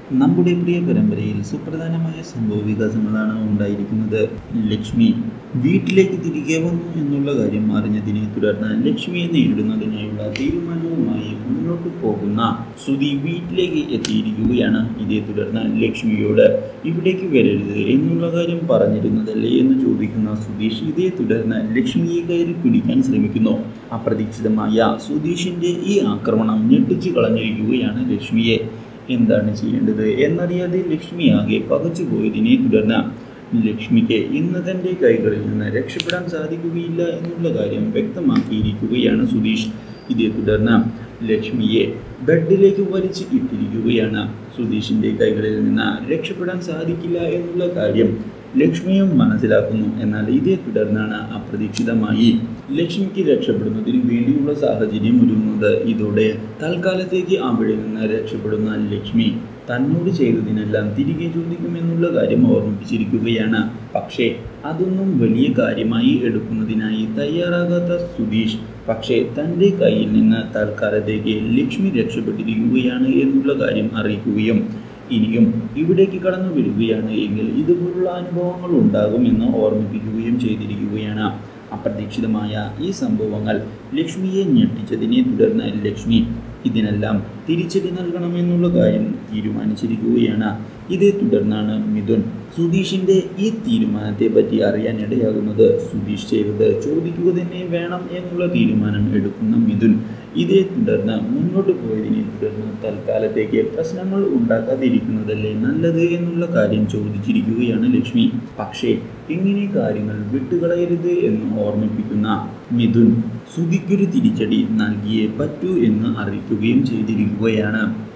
നമ്മുടെ പ്രിയ പരമ്പരയിൽ സുപ്രധാനമായ സംഭവ വികാസങ്ങളാണ് ഉണ്ടായിരിക്കുന്നത് ലക്ഷ്മി വീട്ടിലേക്ക് തിരികെ വന്നു എന്നുള്ള കാര്യം അറിഞ്ഞതിനെ തുടർന്ന് ലക്ഷ്മിയെ നേരിടുന്നതിനായുള്ള തീരുമാനവുമായി മുന്നോട്ട് പോകുന്ന സുധി വീട്ടിലേക്ക് എത്തിയിരിക്കുകയാണ് ഇതേ തുടർന്ന് ലക്ഷ്മിയോട് ഇവിടേക്ക് വരരുത് എന്നുള്ള കാര്യം പറഞ്ഞിരുന്നതല്ലേ എന്ന് ചോദിക്കുന്ന സുധീഷ് ഇതേ തുടർന്ന് ലക്ഷ്മിയെ കയറി പിടിക്കാൻ ശ്രമിക്കുന്നു അപ്രതീക്ഷിതമായ സുധീഷിന്റെ ഈ ആക്രമണം ഞെട്ടിച്ചു കളഞ്ഞിരിക്കുകയാണ് ലക്ഷ്മിയെ എന്താണ് ചെയ്യേണ്ടത് എന്നറിയാതെ ലക്ഷ്മി ആകെ പകച്ചു പോയതിനെ തുടർന്ന് ലക്ഷ്മിക്ക് ഇന്ന് തൻ്റെ കൈകളിൽ നിന്ന് രക്ഷപ്പെടാൻ സാധിക്കുകയില്ല എന്നുള്ള കാര്യം വ്യക്തമാക്കിയിരിക്കുകയാണ് സുധീഷ് ഇതേ തുടർന്ന് ലക്ഷ്മിയെ ബെഡിലേക്ക് വലിച്ചു ഇട്ടിരിക്കുകയാണ് സുധീഷിൻ്റെ കൈകളിൽ നിന്ന് രക്ഷപ്പെടാൻ സാധിക്കില്ല എന്നുള്ള കാര്യം ലക്ഷ്മിയും മനസ്സിലാക്കുന്നു എന്നാൽ ഇതേ തുടർന്നാണ് അപ്രതീക്ഷിതമായി ലക്ഷ്മിക്ക് രക്ഷപ്പെടുന്നതിന് വേണ്ടിയുള്ള സാഹചര്യം ഒരുങ്ങുന്നത് ഇതോടെ തൽക്കാലത്തേക്ക് അവിടെ നിന്ന് രക്ഷപ്പെടുന്ന ലക്ഷ്മി തന്നോട് ചെയ്തതിനെല്ലാം തിരികെ ചോദിക്കുമെന്നുള്ള കാര്യം ഓർമ്മിപ്പിച്ചിരിക്കുകയാണ് പക്ഷേ അതൊന്നും വലിയ കാര്യമായി എടുക്കുന്നതിനായി തയ്യാറാകാത്ത സുധീഷ് പക്ഷേ തൻ്റെ കയ്യിൽ നിന്ന് തൽക്കാലത്തേക്ക് ലക്ഷ്മി രക്ഷപ്പെട്ടിരിക്കുകയാണ് എന്നുള്ള കാര്യം അറിയിക്കുകയും ഇനിയും ഇവിടേക്ക് കടന്നു വരികയാണ് എങ്കിൽ ഇതുപോലുള്ള അനുഭവങ്ങൾ ഉണ്ടാകുമെന്ന് ഓർമ്മിപ്പിക്കുകയും ചെയ്തിരിക്കുകയാണ് അപ്രതീക്ഷിതമായ ഈ സംഭവങ്ങൾ ലക്ഷ്മിയെ ഞെട്ടിച്ചതിനെ തുടർന്ന് ലക്ഷ്മി ഇതിനെല്ലാം തിരിച്ചടി നൽകണമെന്നുള്ള കാര്യം തീരുമാനിച്ചിരിക്കുകയാണ് ഇതേ തുടർന്നാണ് മിഥുൻ സുധീഷിൻ്റെ ഈ തീരുമാനത്തെ പറ്റി അറിയാനിടയാകുന്നത് സുധീഷ് ചെയ്തത് ചോദിക്കുക തന്നെ വേണം എന്നുള്ള തീരുമാനം എടുക്കുന്ന മിഥുൻ ഇതേ തുടർന്ന് മുന്നോട്ട് പോയതിനെ തുടർന്ന് തൽക്കാലത്തേക്ക് പ്രശ്നങ്ങൾ ഉണ്ടാക്കാതിരിക്കുന്നതല്ലേ നല്ലത് എന്നുള്ള കാര്യം ചോദിച്ചിരിക്കുകയാണ് ലക്ഷ്മി പക്ഷേ ഇങ്ങനെ കാര്യങ്ങൾ വിട്ടുകളയരുത് എന്ന് ഓർമ്മിപ്പിക്കുന്ന മിഥുൻ സുധിക്കൊരു തിരിച്ചടി നൽകിയേ പറ്റൂ എന്ന് അറിയിക്കുകയും ചെയ്തിരിക്കുകയാണ്